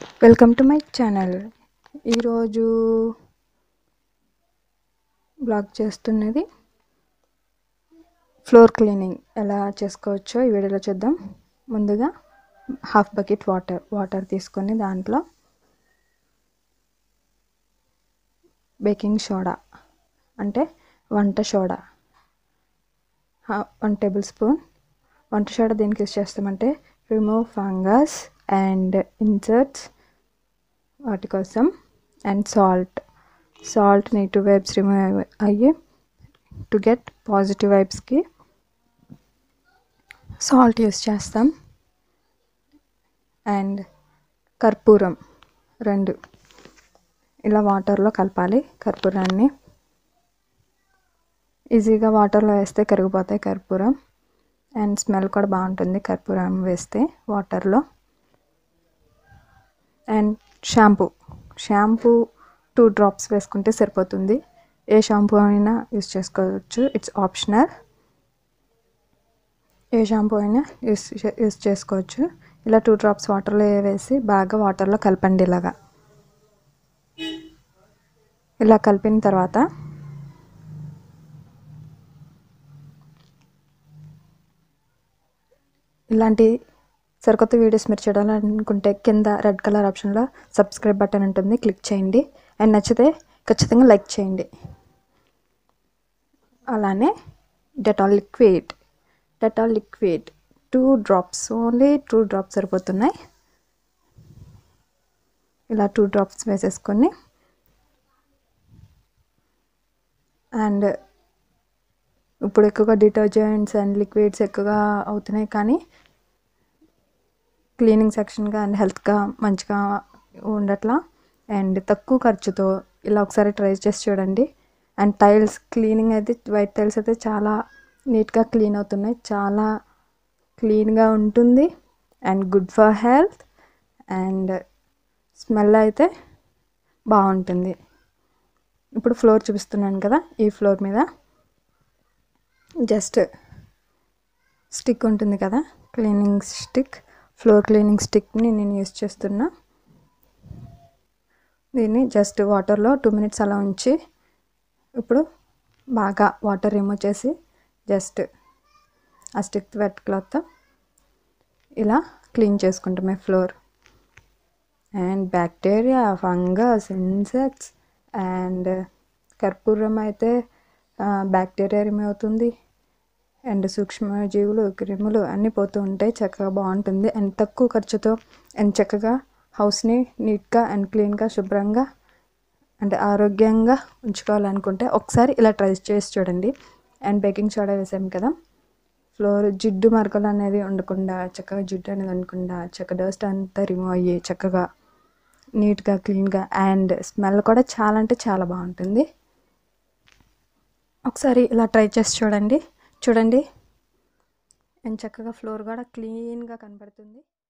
welcome to my channel ఈరోజు blog చేస్తున్నది floor cleaning ఎలా చేసుకోవచ్చో ఈ వీడియోలో చూద్దాం ముందుగా హాఫ్ బకెట్ వాటర్ వాటర్ తీసుకొని దాంట్లో బేకింగ్ సోడా అంటే వంట సోడా వన్ టేబుల్ స్పూన్ వంట సోడా దేనికి యూస్ చేస్తామంటే రిమూవ్ ఫంగస్ అండ్ ఇన్సర్ట్స్ వాటి కోసం and salt salt negative vibes remove అయ్యి టు గెట్ పాజిటివ్ వైబ్స్కి సాల్ట్ యూస్ చేస్తాం అండ్ కర్పూరం రెండు ఇలా వాటర్లో కలపాలి కర్పూరాన్ని ఈజీగా వాటర్లో వేస్తే కరిగిపోతాయి కర్పూరం అండ్ స్మెల్ కూడా బాగుంటుంది కర్పూరం వేస్తే వాటర్లో and shampoo shampoo two drops వేసుకుంటే సరిపోతుంది ఏ షాంపూ అయినా యూస్ చేసుకోవచ్చు ఇట్స్ ఆప్షనల్ ఏ షాంపూ అయినా యూస్ యూస్ చేసుకోవచ్చు ఇలా టూ డ్రాప్స్ వాటర్లో వేసి బాగా వాటర్లో కలపండి ఇలాగా ఇలా కలిపిన తర్వాత ఇలాంటి సరికొత్త వీడియోస్ మీరు చూడాలనుకుంటే కింద రెడ్ కలర్ ఆప్షన్లో సబ్స్క్రైబ్ బటన్ ఉంటుంది క్లిక్ చేయండి అండ్ నచ్చితే ఖచ్చితంగా లైక్ చేయండి అలానే Dettol liquid Dettol liquid two drops only two drops సరిపోతున్నాయి ఇలా టూ డ్రాప్స్ వేసేసుకొని అండ్ ఇప్పుడు ఎక్కువగా డిటర్జెంట్స్ అండ్ లిక్విడ్స్ ఎక్కువగా అవుతున్నాయి కానీ క్లీనింగ్ సెక్షన్గా అండ్ హెల్త్గా మంచిగా ఉండట్లా అండ్ తక్కువ ఖర్చుతో ఇలా ఒకసారి ట్రై చేసి చూడండి అండ్ టైల్స్ క్లీనింగ్ అయితే వైట్ టైల్స్ అయితే చాలా నీట్గా క్లీన్ అవుతున్నాయి చాలా క్లీన్గా ఉంటుంది and good for health and smell అయితే బాగుంటుంది ఇప్పుడు ఫ్లోర్ చూపిస్తున్నాను కదా ఈ ఫ్లోర్ మీద జస్ట్ స్టిక్ ఉంటుంది కదా క్లీనింగ్ స్టిక్ ఫ్లోర్ క్లీనింగ్ స్టిక్ని నేను యూస్ చేస్తున్నా దీన్ని జస్ట్ వాటర్లో టూ మినిట్స్ అలా ఉంచి ఇప్పుడు బాగా వాటర్ రిమూవ్ చేసి జస్ట్ ఆ స్టిక్ వెట్ క్లాత్ ఇలా క్లీన్ చేసుకుంటామే floor and bacteria fungus insects and కర్పూరం అయితే బ్యాక్టీరియా రిమూవ్ అవుతుంది అండ్ సూక్ష్మజీవులు క్రిములు అన్నీ పోతూ ఉంటాయి చక్కగా బాగుంటుంది అండ్ తక్కువ ఖర్చుతో అండ్ చక్కగా హౌస్ని నీట్గా అండ్ క్లీన్గా శుభ్రంగా అంటే ఆరోగ్యంగా ఉంచుకోవాలనుకుంటే ఒకసారి ఇలా ట్రై చేసి చూడండి అండ్ బేకింగ్ సోడా వేసాం కదా ఫ్లోర్ జిడ్డు మరకలు అనేది ఉండకుండా చక్కగా జిడ్డు అనేది ఉండకుండా చక్క డస్ట్ అంతా రిమూవ్ అయ్యి చక్కగా నీట్గా క్లీన్గా అండ్ స్మెల్ కూడా చాలా అంటే చాలా బాగుంటుంది ఒకసారి ఇలా ట్రై చేసి చూడండి చూడండి అండ్ చక్కగా ఫ్లోర్ కూడా క్లీన్గా కనపడుతుంది